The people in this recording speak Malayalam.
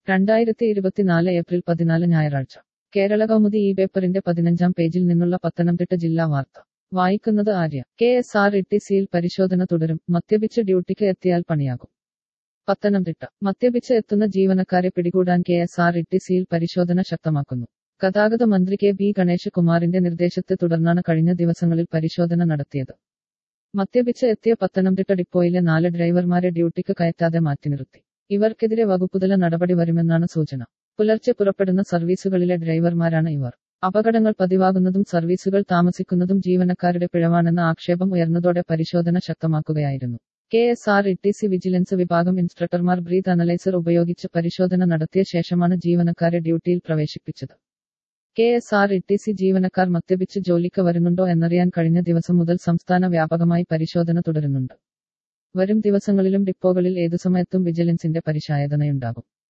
രണ്ടായിരത്തി ഇരുപത്തിനാല് ഏപ്രിൽ പതിനാല് ഞായറാഴ്ച കേരള കൗമുദി ഈ പേപ്പറിന്റെ പതിനഞ്ചാം പേജിൽ നിന്നുള്ള പത്തനംതിട്ട ജില്ലാ വാർത്ത വായിക്കുന്നത് ആര്യ കെ എസ് ആർ ഇ ടി സിയിൽ പരിശോധന തുടരും മദ്യപിച്ച് ഡ്യൂട്ടിക്ക് എത്തിയാൽ പണിയാകും പത്തനംതിട്ട മദ്യപിച്ച് എത്തുന്ന ജീവനക്കാരെ പിടികൂടാൻ കെ എസ് ആർ ഇ ടി സിയിൽ പരിശോധന ശക്തമാക്കുന്നു ഗതാഗത മന്ത്രി കെ ബി ഗണേഷ് കുമാറിന്റെ നിർദ്ദേശത്തെ തുടർന്നാണ് കഴിഞ്ഞ ദിവസങ്ങളിൽ പരിശോധന നടത്തിയത് മദ്യപിച്ച് എത്തിയ പത്തനംതിട്ട ഡിപ്പോയിലെ നാല് ഡ്രൈവർമാരെ ഡ്യൂട്ടിക്ക് കയറ്റാതെ മാറ്റി നിർത്തി ഇവർക്കെതിരെ വകുപ്പുതല നടപടി വരുമെന്നാണ് സൂചന പുലർച്ചെ പുറപ്പെടുന്ന സർവീസുകളിലെ ഡ്രൈവർമാരാണ് ഇവർ അപകടങ്ങൾ പതിവാകുന്നതും സർവീസുകൾ താമസിക്കുന്നതും ജീവനക്കാരുടെ പിഴവാണെന്ന ആക്ഷേപം ഉയർന്നതോടെ പരിശോധന ശക്തമാക്കുകയായിരുന്നു കെ എസ് ആർ ഇ ടി സി വിജിലൻസ് വിഭാഗം ഇൻസ്ട്രക്ടർമാർ ബ്രീത്ത് അനലൈസർ ഉപയോഗിച്ച് പരിശോധന നടത്തിയ ശേഷമാണ് ജീവനക്കാരെ ഡ്യൂട്ടിയിൽ പ്രവേശിപ്പിച്ചത് കെ എസ് ആർ ഇ ടി സി ജീവനക്കാർ മദ്യപിച്ച് ജോലിക്ക് വരുന്നുണ്ടോ എന്നറിയാൻ കഴിഞ്ഞ ദിവസം മുതൽ സംസ്ഥാന വ്യാപകമായി പരിശോധന തുടരുന്നുണ്ട് വരും ദിവസങ്ങളിലും ഡിപ്പോകളിൽ ഏതു സമയത്തും വിജിലൻസിന്റെ പരിശായതനയുണ്ടാകും